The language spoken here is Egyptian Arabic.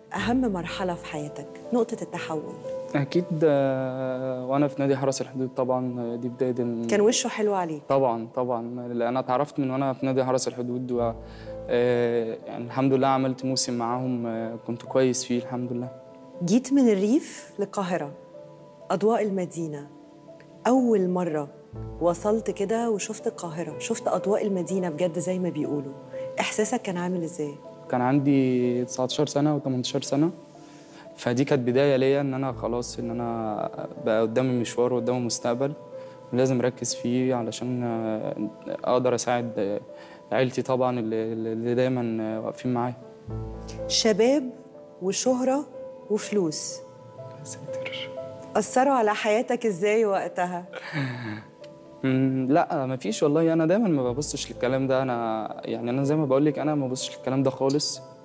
أهم مرحلة في حياتك نقطة التحول اكيد آه، وانا في نادي حرس الحدود طبعا آه، دي بدايه إن- كان وشه حلو عليك طبعا طبعا لأن انا اتعرفت من وانا في نادي حرس الحدود و آه، يعني الحمد لله عملت موسم معاهم آه، كنت كويس فيه الحمد لله جيت من الريف للقاهرة أضواء المدينة أول مرة وصلت كده وشفت القاهرة شفت أضواء المدينة بجد زي ما بيقولوا إحساسك كان عامل إزاي؟ كان عندي 19 سنه و 18 سنه فدي كانت بدايه ليا ان انا خلاص ان انا بقى قدامي مشوار وقدامي مستقبل لازم اركز فيه علشان آه، اقدر اساعد آه، عيلتي طبعا اللي, اللي دايما آه، واقفين معايا شباب وشهرة وفلوس يا ساتر أثروا على حياتك إزاي وقتها؟ مم، لا مفيش والله انا دايما ما ببصش للكلام ده انا يعني انا زي ما بقول لك انا ما ببصش للكلام ده خالص